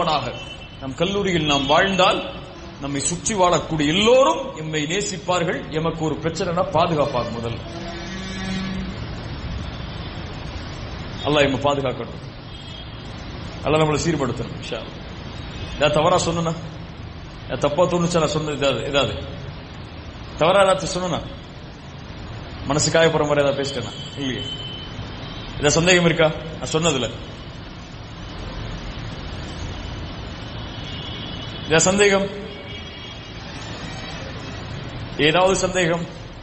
இருப்பானாக நம் கல்லூரியில் நாம் வாழ்ந்தால் நம்மை சுற்றி வாழக்கூடிய எல்லோரும் எம்மை நேசிப்பார்கள் எமக்கு ஒரு பிரச்சனைனா பாதுகாப்பாக முதல்ல அல்லாஹ் எம்மை பாதுகாக்கணும் அல்லாஹ் நம்மளை சீர்படுத்தணும் இன்ஷா அல்லாஹ். ஏதாவது தவறா சொன்னா தப்பா தோணுச்சா நான் சொன்னது ஏதாவது ஏதாவது தவறா ஏதாச்சும் சொன்னா மனசு காயப்படுற மாதிரி ஏதாவது பேசிட்டேனா இல்லையே இத சந்தேகம் இருக்கா நான் சொன்னதுல இத சந்தேகம் ஏதாவது சந்தேகம்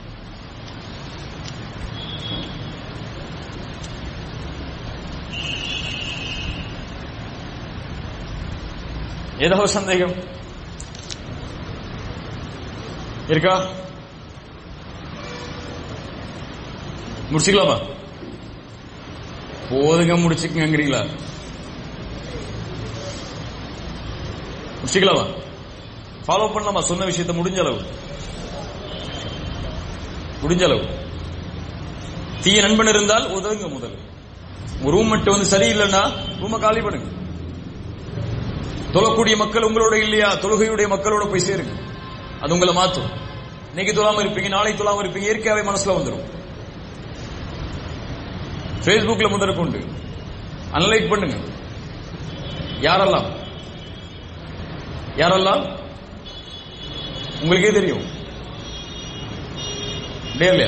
ஏதாவது சந்தேகம் இருக்கா முடிச்சுக்கலாமா போதுங்க முடிச்சுக்கங்கிறீங்களா முடிச்சுக்கலாமா ஃபாலோ பண்ணலாமா சொன்ன விஷயத்தை முடிஞ்ச அளவு முடிஞ்ச அளவு தீய நண்பன் இருந்தால் உதவுங்க முதல்ல உங்க ரூம் மட்டும் வந்து சரியில்லைன்னா ரூம காலி பண்ணுங்க தொழக்கூடிய மக்கள் உங்களோட இல்லையா தொழுகையுடைய மக்களோட போய் சேருங்க அது உங்களை மாத்தும் இன்னைக்கு தொழாம இருப்பீங்க நாளை தொழாம இருப்பீங்க இயற்கையாவே மனசுல வந்துடும் Facebookல முதல் கொண்டு அனலைட் பண்ணுங்க யாரெல்லாம் யாரெல்லாம் உங்களுக்கே தெரியும் இல்லையா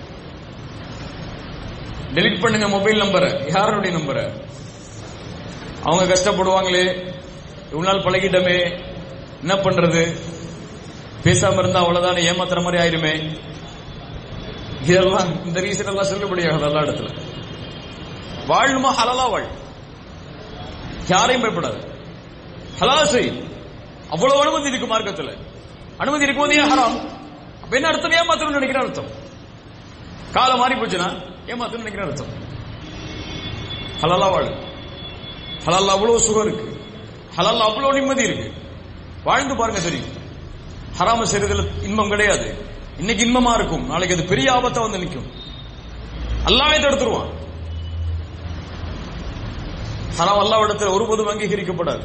டெலிட் பண்ணுங்க மொபைல் நம்பரை யாருடைய நம்பரை அவங்க கஷ்டப்படுவாங்களே இவ்வளவு நாள் பழகிட்டமே என்ன பண்றது பேசாம இருந்தா அவ்வளவுதானே ஏமாத்துற மாதிரி ஆயிருமே இதெல்லாம் இந்த ரீசன் எல்லாம் செல்லுபடியாகாது எல்லா இடத்துல வாழணுமா ஹலலா வாழ் யாரையும் பயப்படாது ஹலாலா செய் அவ்வளவு அனுமதி இருக்கு மார்க்கத்துல அனுமதி இருக்கும்போது ஏன் ஹராம் அப்ப என்ன அர்த்தம் ஏமாத்தணும்னு நினைக்கிற அர்த்தம் காலம் மாறி போச்சுன்னா ஏமாத்தணும்னு நினைக்கிற அர்த்தம் ஹலாலா வாழ் ஹலால் அவ்வளவு சுகம் இருக்கு ஹலால் அவ்வளவு நிம்மதி இருக்கு வாழ்ந்து பாருங்க தெரியும் ஹராம செய்யறதுல இன்பம் கிடையாது இன்னைக்கு இன்பமா இருக்கும் நாளைக்கு அது பெரிய ஆபத்தா வந்து நிற்கும் அல்லாவே தடுத்துருவான் ஹராம் அல்லாவிடத்தில் ஒருபோதும் அங்கீகரிக்கப்படாது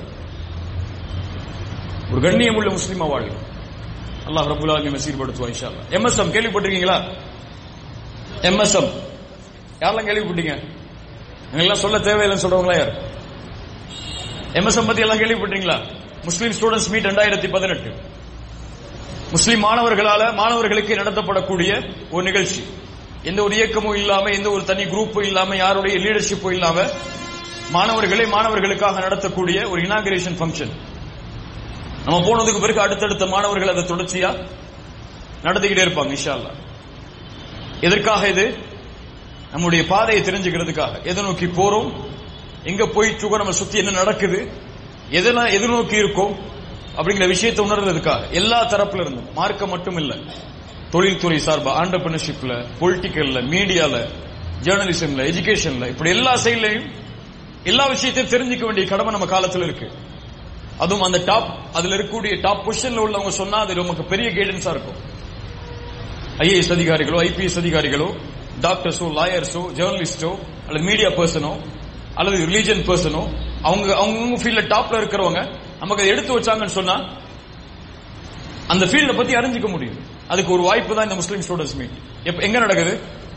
ஒரு கண்ணியம் உள்ள முஸ்லீமா வாழ் அல்லாஹ் ரபுல் ஆலமீன் சீர்படுத்துவா இன்ஷா அல்லாஹ் எம்எஸ்எம் கேள்விப்பட்டிருக்கீங்களா எம்எஸ்எம் யாரெல்லாம் கேள்விப்பட்டீங்க எல்லாம் சொல்ல தேவையில்லைன்னு சொல்றவங்களா யார் எம்எஸ்எம் பத்தி எல்லாம் கேள்விப்பட்டீங்களா முஸ்லீம் ஸ்டூடெண்ட்ஸ் மீட் ரெண்டாயிரத்தி பதினெட்டு முஸ்லீம் மாணவர்களால மாணவர்களுக்கு நடத்தப்படக்கூடிய ஒரு நிகழ்ச்சி எந்த ஒரு இயக்கமும் இல்லாம எந்த ஒரு தனி குரூப்பும் இல்லாம யாருடைய லீடர்ஷிப்பும் இல்லாம மாணவர்களே மாணவர்களுக்காக நடத்தக்கூடிய ஒரு இனாகிரேஷன் ஃபங்க்ஷன் நம்ம போனதுக்கு பிறகு அடுத்தடுத்த மாணவர்கள் அதை தொடர்ச்சியா நடத்திக்கிட்டே இருப்பாங்க இன்ஷா அல்லாஹ் எதற்காக இது நம்முடைய பாதையை தெரிஞ்சுக்கிறதுக்காக எதை நோக்கி போறோம் எங்க போயிட்டு இருக்கோம் நம்ம சுத்தி என்ன நடக்குது எதெல்லாம் எது நோக்கி இருக்கோம் அப்படிங்கிற விஷயத்தை உணர்றதுக்காக எல்லா தரப்புல இருந்தும் மார்க்கம் மட்டும் இல்ல தொழில்துறை சார்பா ஆண்டர்பிரினர்ஷிப்ல பொலிட்டிக்கல்ல மீடியால ஜேர்னலிசம்ல எஜுகேஷன்ல இப்படி எல்லா சைட்லயும் எல்லா விஷயத்தையும் தெரிஞ்சுக்க வேண்டிய கடமை நம்ம காலத்துல இருக்கு அதுவும் அந்த டாப் அதுல இருக்கக்கூடிய டாப் பொசிஷன்ல உள்ளவங்க சொன்னா அது நமக்கு பெரிய கைடன்ஸா இருக்கும் ஐஏஎஸ் அதிகாரிகளோ ஐபிஎஸ் அதிகாரிகளோ டாக்டர்ஸோ லாயர்ஸோ ஜேர்னலிஸ்டோ அல்லது மீடியா பர்சனோ அல்லது ரிலீஜன் பர்சனோ அவங்க அவங்க ஃபீல்ட்ல டாப்ல இருக்கிறவங்க நமக்கு அதை எடுத்து வச்சாங்கன்னு சொன்னா அந்த ஃபீல்ட பத்தி அறிஞ்சிக்க முடியும் அதுக்கு ஒரு வாய்ப்பு தான் இந்த முஸ்லீம் ஸ்டூடெண்ட்ஸ் மீட் எப்ப எங்க நடக்குது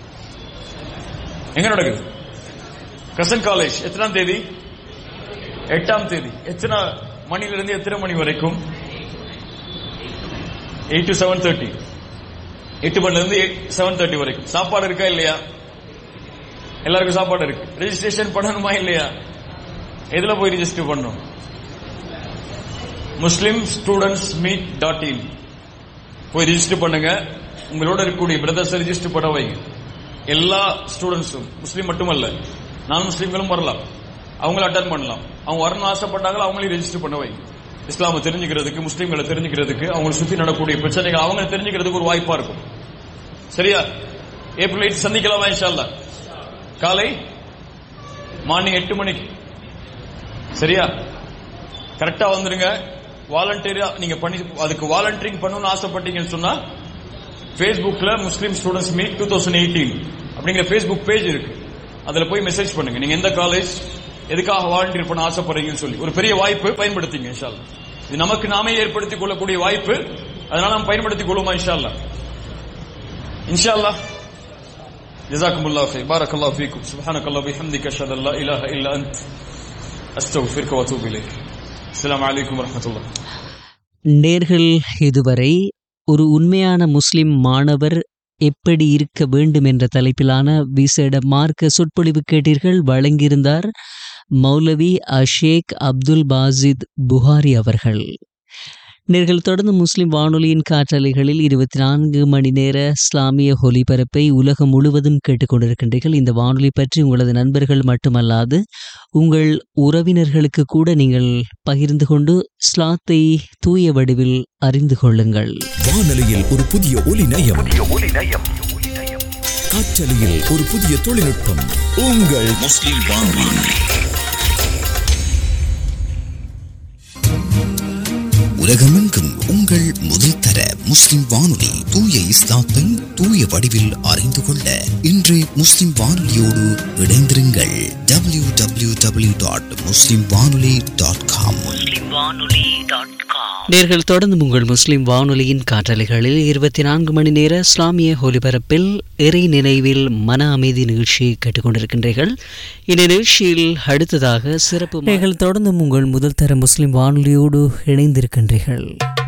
எங்க நடக்குது கிரசன் காலேஜ் எத்தனாம் தேதி எட்டாம் தேதி எத்தனை மணில இருந்து எத்தனை மணி வரைக்கும் எயிட் டு செவன் தேர்ட்டி எட்டு மணில இருந்து செவன் தேர்ட்டி வரைக்கும் சாப்பாடு இருக்கா இல்லையா எல்லாருக்கும் சாப்பாடு இருக்கு ரெஜிஸ்ட்ரேஷன் பண்ணணுமா இல்லையா எதுல போய் ரெஜிஸ்டர் பண்ணணும் Muslim students meet dot in போய் ரெஜிஸ்டர் பண்ணுங்க உங்களோட இருக்கக்கூடிய பிரதர்ஸ் ரெஜிஸ்டர் பண்ண வைங்க எல்லா ஸ்டூடெண்ட்ஸும் முஸ்லீம் மட்டுமல்ல நான் முஸ்லீம்களும் வரலாம் அவங்கள அட்டன் பண்ணலாம் அவங்க வரணும்னு ஆசைப்பட்டாங்களோ அவங்களையும் ரெஜிஸ்டர் பண்ண வைங்க இஸ்லாமை தெரிஞ்சுக்கிறதுக்கு முஸ்லீம்களை தெரிஞ்சுக்கிறதுக்கு அவங்களை சுத்தி நடக்கக்கூடிய பிரச்சனைகள் அவங்க தெரிஞ்சுக்கிறதுக்கு ஒரு வாய்ப்பா இருக்கும் சரியா ஏப்ரல் எயிட் சந்திக்கலாமா இன்ஷா அல்லாஹ் காலை மார்னிங் எட்டு மணிக்கு சரியா கரெக்டா வந்துருங்க வாலண்டியரா நீங்க பண்ணி அதுக்கு வாலண்டியரிங் பண்ணணும்னு ஆசைப்பட்டீங்கன்னு சொன்னா Facebookல Muslim students meet two thousand eighteen அப்படிங்கிற ஃபேஸ்புக் பேஜ் இருக்கு அதுல போய் மெசேஜ் பண்ணுங்க நீங்க எந்த காலேஜ் எதுக்காக வாழ்ந்திருப்பேன் ஆசைப்படுறீங்கன்னு சொல்லி ஒரு பெரிய வாய்ப்பு பயன்படுத்திங்க இன்ஷா அல்லாஹ். இது நமக்கு நாமே ஏற்படுத்திக் கொள்ளக்கூடிய வாய்ப்பு அதனால நாம் பயன்படுத்திக் கொள்வோமா இன்ஷா அல்லாஹ் இன்ஷா அல்லாஹ் جزاكم الله خير بارك الله فيكم سبحانك الله وبحمدك اشهد ان لا اله الا انت استغفرك واتوب اليك السلام عليكم ورحمه الله நேர்கள் இதுவரை ஒரு உண்மையான முஸ்லிம் மாணவர் எப்படி இருக்க வேண்டும் என்ற தலைப்பிலான விசேட மார்க்க சொற்பொழிவு கேட்டீர்கள் வழங்கியிருந்தார் மௌலவி அஷேக் அப்துல் பாசித் புகாரி அவர்கள் நேர்கள் தொடர்ந்து முஸ்லிம் வானொலியின் காற்றலைகளில் இருபத்தி நான்கு மணி நேர இஸ்லாமிய ஒலிபரப்பை உலகம் முழுவதும் கேட்டுக்கொண்டிருக்கின்றீர்கள் இந்த வானொலி பற்றி உங்களது நண்பர்கள் மட்டுமல்லாது உங்கள் உறவினர்களுக்கு கூட நீங்கள் பகிர்ந்து கொண்டு இஸ்லாத்தை தூய வடிவில் அறிந்து கொள்ளுங்கள் வானொலியில் ஒரு புதிய ஒலி நயம் காற்றலையில் ஒரு புதிய தொழில்நுட்பம் உங்கள் முஸ்லிம் வானொலி உலகமெங்கும் உங்கள் முதல் தர முஸ்லிம் வானொலி தூய இஸ்லாத்தை தூய வடிவில் அறிந்து கொள்ள இன்றே முஸ்லிம் வானொலியோடு இணைந்திருங்கள் W W W dot Muslim Vanoli dot com நேர்கள் தொடர்ந்து உங்கள் முஸ்லிம் வானொலியின் காற்றலைகளில் இருபத்தி நான்கு மணி நேர இஸ்லாமிய ஒலிபரப்பில் இறை நினைவில் மன அமைதி நிகழ்ச்சியை கேட்டுக்கொண்டிருக்கின்றீர்கள் இந்த நிகழ்ச்சியில் அடுத்ததாக சிறப்பு நேர்கள் தொடர்ந்து உங்கள் முதல் தர முஸ்லிம் வானொலியோடு இணைந்திருக்கின்றீர்கள்